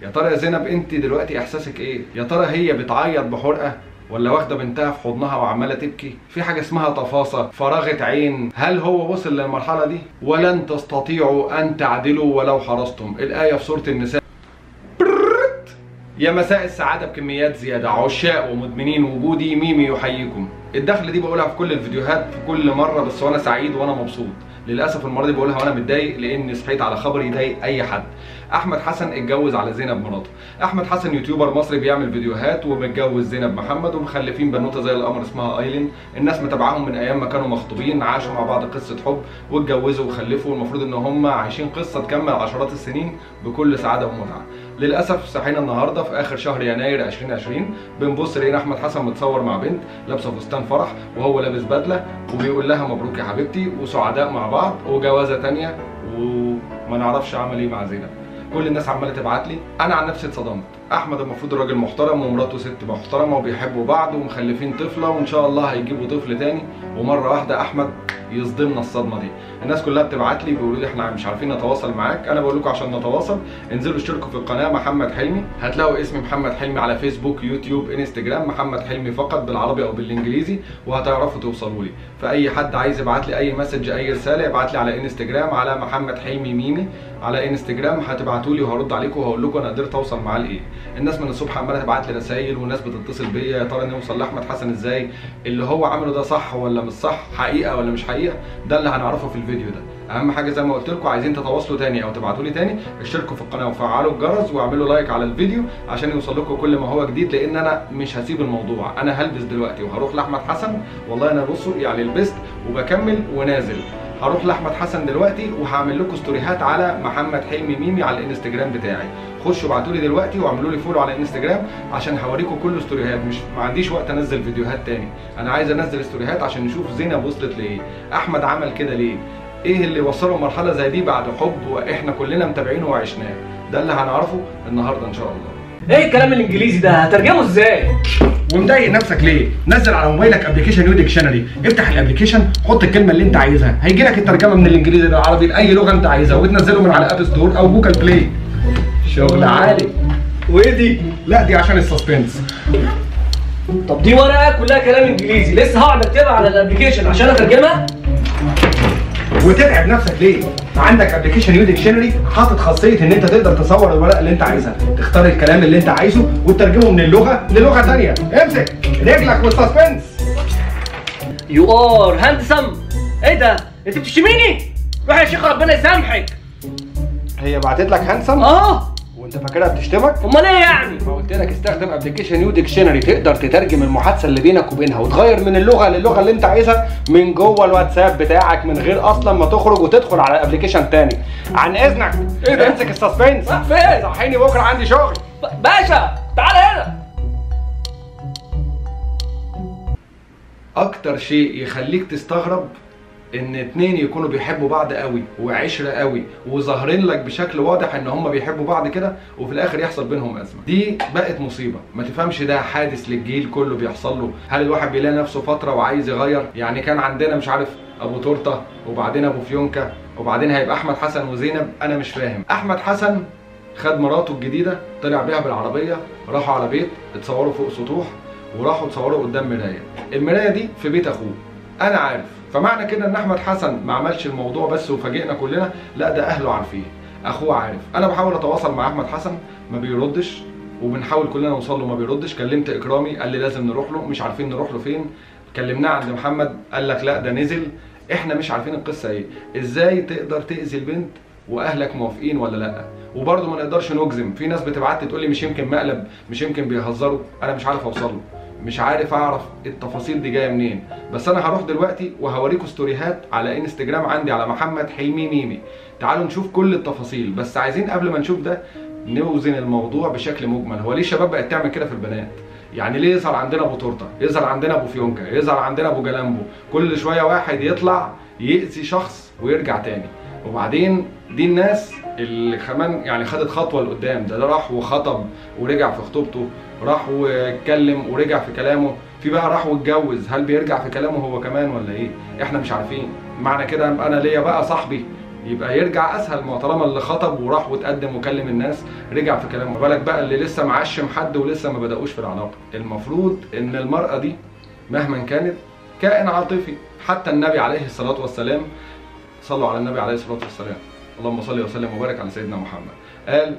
يا ترى يا زينب انت دلوقتي احساسك ايه يا ترى هي بتعيط بحرقه ولا واخده بنتها في حضنها وعماله تبكي في حاجه اسمها تفاصة فراغة عين هل هو وصل للمرحله دي ولن تستطيعوا ان تعدلوا ولو حرصتم الايه في سوره النساء يا مساء السعادة بكميات زيادة عشاق ومدمنين وجودي ميمي يحييكم الدخل دي بقولها في كل الفيديوهات في كل مرة بس وانا سعيد وانا مبسوط للاسف المره دي بقولها وانا متضايق لاني صحيت على خبر يضايق اي حد احمد حسن اتجوز على زينب مراته احمد حسن يوتيوبر مصري بيعمل فيديوهات ومتجوز زينب محمد ومخلفين بنوته زي القمر اسمها ايلين الناس متابعاهم من ايام ما كانوا مخطوبين عاشوا مع بعض قصه حب واتجوزوا وخلفوا والمفروض ان هم عايشين قصه تكمل عشرات السنين بكل سعاده ومتعه للاسف صحينا النهارده في اخر شهر يناير 2020 بنبص لقينا احمد حسن متصور مع بنت لابسه فستان فرح وهو لابس بدله وبيقول لها مبروك يا حبيبتي وسعداء مع بعض وجوازه تانية وما نعرفش عمل ايه مع زينب كل الناس عماله تبعت لي انا عن نفسي اتصدمت احمد المفروض راجل محترم ومراته ست محترمه وبيحبوا بعض ومخلفين طفله وان شاء الله هيجيبوا طفل تاني ومره واحده احمد يصدمنا الصدمه دي الناس كلها بتبعت لي بيقولوا لي احنا مش عارفين نتواصل معاك انا بقول لكم عشان نتواصل انزلوا اشتركوا في القناه محمد حلمي هتلاقوا اسمي محمد حلمي على فيسبوك يوتيوب انستجرام محمد حلمي فقط بالعربي او بالانجليزي وهتعرفوا توصلوا لي فاي حد عايز يبعت لي اي مسج اي رساله يبعت لي على انستجرام على محمد حلمي ميمي على انستجرام هتبعتوا لي وهرد عليكم وهقول لكم انا قدرت اوصل معاه لايه الناس من الصبح عماله تبعت لي رسائل وناس بتتصل بيا يا ترى نوصل لاحمد حسن ازاي اللي هو عمله ده صح ولا مش صح حقيقه ولا مش حقيقه ده اللي هنعرفه في الفيديو ده اهم حاجه زي ما قلت لكم عايزين تتواصلوا تاني او تبعتوا لي تاني اشتركوا في القناه وفعلوا الجرس واعملوا لايك على الفيديو عشان يوصل لكم كل ما هو جديد لان انا مش هسيب الموضوع انا هلبس دلوقتي وهروح لاحمد حسن والله انا بصوا يعني لبست وبكمل ونازل هروح لاحمد حسن دلوقتي وهعمل لكم ستوريهات على محمد حلمي ميمي على الانستجرام بتاعي خشوا ابعتوا لي دلوقتي واعملوا لي فولو على الانستجرام عشان هوريكم كل ستوريهات مش ما عنديش وقت انزل فيديوهات تاني انا عايز انزل ستوريهات عشان نشوف زينب وصلت لايه احمد عمل كده ليه ايه اللي وصله لمرحله زي دي بعد حب واحنا كلنا متابعينه وعشناه ده اللي هنعرفه النهارده ان شاء الله ايه الكلام الانجليزي ده هترجمه ازاي ومضايق نفسك ليه؟ نزل على موبايلك ابلكيشن يو ديكشنري، افتح الابلكيشن حط الكلمه اللي انت عايزها، هيجي لك الترجمه من الانجليزي للعربي لاي لغه انت عايزها وتنزله من على اب ستور او جوجل بلاي. شغل عالي. وايه دي لا دي عشان السسبنس. طب دي ورقه كلها كلام انجليزي لسه هقعد اكتبها على الابلكيشن عشان اترجمها وتتعب نفسك ليه؟ عندك ابلكيشن يو ديكشنري حاطط خاصيه ان انت تقدر تصور الورقه اللي انت عايزها، تختار الكلام اللي انت عايزه وتترجمه من اللغه للغه ثانيه، امسك رجلك والسسبنس. يو ار هاندسم ايه ده انت بتشتميني روح يا شيخ ربنا يسامحك هي بعتت لك هانسم اه وانت فاكرها بتشتمك؟ امال ايه يعني ما قلت لك استخدم ابلكيشن يو ديكشنري تقدر تترجم المحادثه اللي بينك وبينها وتغير من اللغه للغه اللي انت عايزها من جوه الواتساب بتاعك من غير اصلا ما تخرج وتدخل على ابلكيشن تاني عن اذنك ايه ده؟ امسك السسبنس راح فين؟ صحيني بكره عندي شغل ب- باشا تعال هنا اكتر شيء يخليك تستغرب ان اتنين يكونوا بيحبوا بعض قوي وعشره قوي وظاهرين لك بشكل واضح ان هم بيحبوا بعض كده وفي الاخر يحصل بينهم ازمه دي بقت مصيبه ما تفهمش ده حادث للجيل كله بيحصل له هل الواحد بيلاقي نفسه فتره وعايز يغير يعني كان عندنا مش عارف ابو تورته وبعدين ابو فيونكه وبعدين هيبقى احمد حسن وزينب انا مش فاهم احمد حسن خد مراته الجديده طلع بيها بالعربيه راحوا على بيت اتصوروا فوق سطوح وراحوا اتصوروا قدام مرايه المرايه دي في بيت اخوه انا عارف فمعنى كده ان احمد حسن ما عملش الموضوع بس وفاجئنا كلنا لا ده اهله عارفين اخوه عارف انا بحاول اتواصل مع احمد حسن ما بيردش وبنحاول كلنا نوصل له ما بيردش كلمت اكرامي قال لي لازم نروح له مش عارفين نروح له فين كلمناه عند محمد قال لك لا ده نزل احنا مش عارفين القصه ايه ازاي تقدر تاذي البنت واهلك موافقين ولا لا وبرضه ما نقدرش نجزم في ناس بتبعت لي تقول لي مش يمكن مقلب مش يمكن بيهزروا انا مش عارف اوصل له مش عارف اعرف التفاصيل دي جايه منين بس انا هروح دلوقتي وهوريكم ستوريهات على انستجرام عندي على محمد حلمي ميمي تعالوا نشوف كل التفاصيل بس عايزين قبل ما نشوف ده نوزن الموضوع بشكل مجمل هو ليه الشباب بقت تعمل كده في البنات يعني ليه يظهر عندنا ابو تورته يظهر عندنا ابو فيونكا يظهر عندنا ابو جلامبو كل شويه واحد يطلع يأذي شخص ويرجع تاني وبعدين دي الناس اللي كمان يعني خدت خطوه لقدام ده, ده راح وخطب ورجع في خطوبته راح واتكلم ورجع في كلامه في بقى راح واتجوز هل بيرجع في كلامه هو كمان ولا ايه احنا مش عارفين معنى كده انا ليا بقى صاحبي يبقى يرجع اسهل ما هو طالما اللي خطب وراح وتقدم وكلم الناس رجع في كلامه بالك بقى اللي لسه معشم حد ولسه ما بداوش في العلاقه المفروض ان المراه دي مهما كانت كائن عاطفي حتى النبي عليه الصلاه والسلام صلوا على النبي عليه الصلاه والسلام اللهم صل وسلم وبارك على سيدنا محمد قال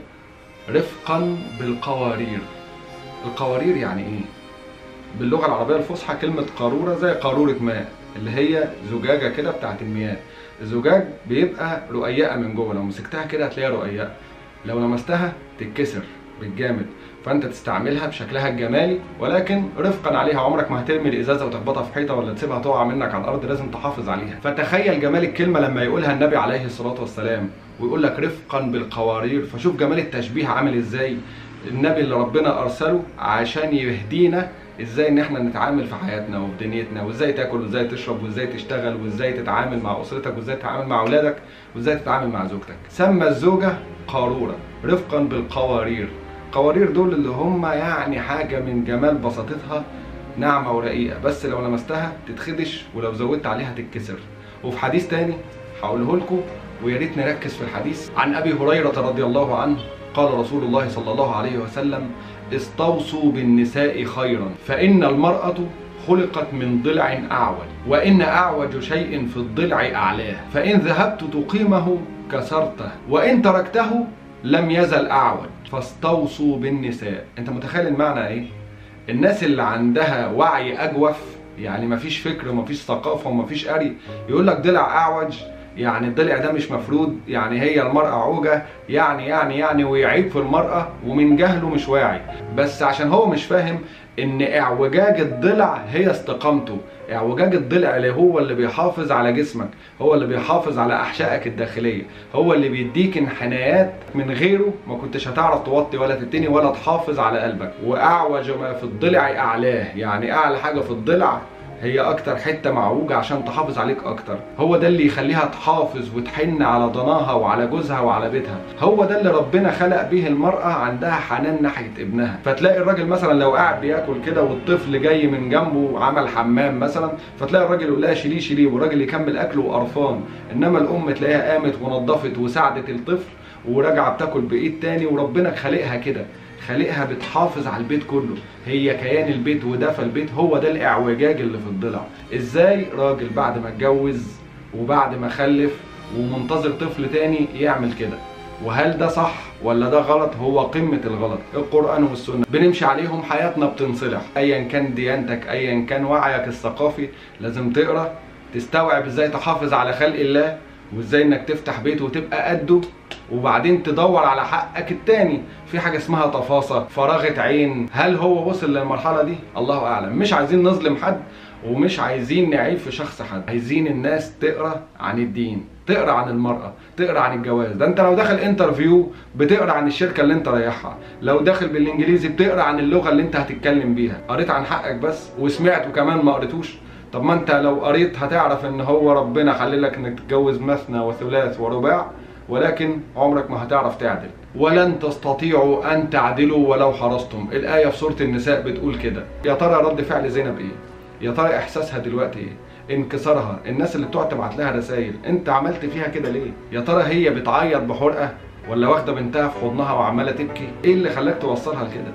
رفقا بالقوارير القوارير يعني ايه باللغه العربيه الفصحى كلمه قاروره زي قاروره ماء اللي هي زجاجه كده بتاعت المياه الزجاج بيبقى رقيقه من جوه لو مسكتها كده هتلاقيها رقيقه لو لمستها تتكسر بالجامد فانت تستعملها بشكلها الجمالي ولكن رفقا عليها عمرك ما هترمي الازازه وتخبطها في حيطه ولا تسيبها تقع منك على الارض لازم تحافظ عليها فتخيل جمال الكلمه لما يقولها النبي عليه الصلاه والسلام ويقول لك رفقا بالقوارير فشوف جمال التشبيه عامل ازاي النبي اللي ربنا ارسله عشان يهدينا ازاي ان احنا نتعامل في حياتنا وفي دنيتنا وازاي تاكل وازاي تشرب وازاي تشتغل وازاي تتعامل مع اسرتك وازاي تتعامل مع اولادك وازاي تتعامل مع زوجتك سمى الزوجه قاروره رفقا بالقوارير قوارير دول اللي هم يعني حاجه من جمال بساطتها ناعمه ورقيقه بس لو لمستها تتخدش ولو زودت عليها تتكسر وفي حديث تاني هقوله لكم ويا ريت نركز في الحديث عن ابي هريره رضي الله عنه قال رسول الله صلى الله عليه وسلم استوصوا بالنساء خيرا فإن المرأة خلقت من ضلع أعوج وإن أعوج شيء في الضلع أعلاه فإن ذهبت تقيمه كسرته وإن تركته لم يزل أعوج فاستوصوا بالنساء أنت متخيل المعنى إيه؟ الناس اللي عندها وعي أجوف يعني مفيش فكر ومفيش ثقافة ومفيش قري يقول لك ضلع أعوج يعني الضلع ده مش مفرود يعني هي المرأة عوجة يعني يعني يعني ويعيب في المرأة ومن جهله مش واعي بس عشان هو مش فاهم ان اعوجاج الضلع هي استقامته اعوجاج الضلع اللي هو اللي بيحافظ على جسمك هو اللي بيحافظ على احشائك الداخلية هو اللي بيديك انحنايات من غيره ما كنتش هتعرف توطي ولا تتني ولا تحافظ على قلبك واعوج ما في الضلع اعلاه يعني اعلى حاجة في الضلع هي اكتر حته معوجه عشان تحافظ عليك اكتر هو ده اللي يخليها تحافظ وتحن على ضناها وعلى جوزها وعلى بيتها هو ده اللي ربنا خلق به المراه عندها حنان ناحيه ابنها فتلاقي الراجل مثلا لو قاعد بياكل كده والطفل جاي من جنبه عمل حمام مثلا فتلاقي الراجل يقول لها شيليه شيليه والراجل يكمل اكله وقرفان انما الام تلاقيها قامت ونظفت وساعدت الطفل وراجعه بتاكل بايد تاني وربنا خالقها كده خالقها بتحافظ على البيت كله هي كيان البيت ودفى البيت هو ده الاعوجاج اللي في الضلع ازاي راجل بعد ما اتجوز وبعد ما خلف ومنتظر طفل تاني يعمل كده وهل ده صح ولا ده غلط هو قمة الغلط القرآن والسنة بنمشي عليهم حياتنا بتنصلح ايا كان ديانتك ايا كان وعيك الثقافي لازم تقرا تستوعب ازاي تحافظ على خلق الله وازاي انك تفتح بيت وتبقى قده وبعدين تدور على حقك التاني في حاجه اسمها تفاصة فراغة عين هل هو وصل للمرحله دي الله اعلم مش عايزين نظلم حد ومش عايزين نعيب في شخص حد عايزين الناس تقرا عن الدين تقرا عن المراه تقرا عن الجواز ده انت لو داخل انترفيو بتقرا عن الشركه اللي انت رايحها لو داخل بالانجليزي بتقرا عن اللغه اللي انت هتتكلم بيها قريت عن حقك بس وسمعت وكمان ما قريتوش طب ما انت لو قريت هتعرف ان هو ربنا خللك انك تتجوز مثنى وثلاث ورباع ولكن عمرك ما هتعرف تعدل ولن تستطيعوا ان تعدلوا ولو حرصتم الايه في سوره النساء بتقول كده يا ترى رد فعل زينب ايه يا ترى احساسها دلوقتي ايه انكسارها الناس اللي بتقعد تبعت لها رسائل انت عملت فيها كده ليه يا ترى هي بتعيط بحرقه ولا واخده بنتها في حضنها وعماله تبكي ايه اللي خلاك توصلها لكده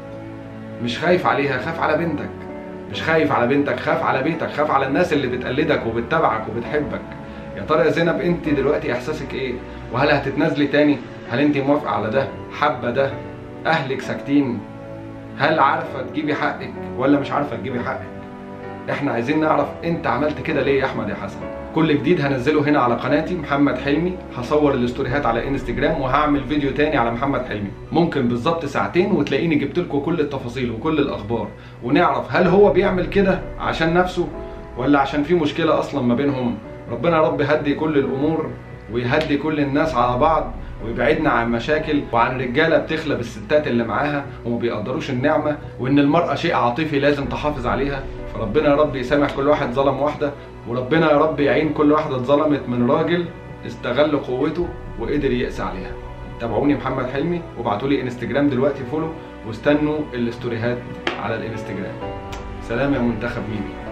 مش خايف عليها خاف على بنتك مش خايف على بنتك خاف على بيتك خاف على الناس اللي بتقلدك وبتتابعك وبتحبك يا ترى يا زينب انت دلوقتي احساسك ايه وهل هتتنازلي تاني هل انت موافقه على ده حابه ده اهلك ساكتين هل عارفه تجيبي حقك ولا مش عارفه تجيبي حقك احنا عايزين نعرف انت عملت كده ليه يا احمد يا حسن كل جديد هنزله هنا على قناتي محمد حلمي هصور الاستوريهات على انستجرام وهعمل فيديو تاني على محمد حلمي ممكن بالظبط ساعتين وتلاقيني جبت لكم كل التفاصيل وكل الاخبار ونعرف هل هو بيعمل كده عشان نفسه ولا عشان في مشكله اصلا ما بينهم ربنا يا رب يهدي كل الامور ويهدي كل الناس على بعض ويبعدنا عن مشاكل وعن رجاله بتخلى بالستات اللي معاها وما بيقدروش النعمه وان المراه شيء عاطفي لازم تحافظ عليها فربنا يا رب يسامح كل واحد ظلم واحده وربنا يا رب يعين كل واحده اتظلمت من راجل استغل قوته وقدر يقسى عليها تابعوني محمد حلمي وابعتوا لي انستجرام دلوقتي فولو واستنوا الاستوريهات على الانستجرام سلام يا منتخب ميمي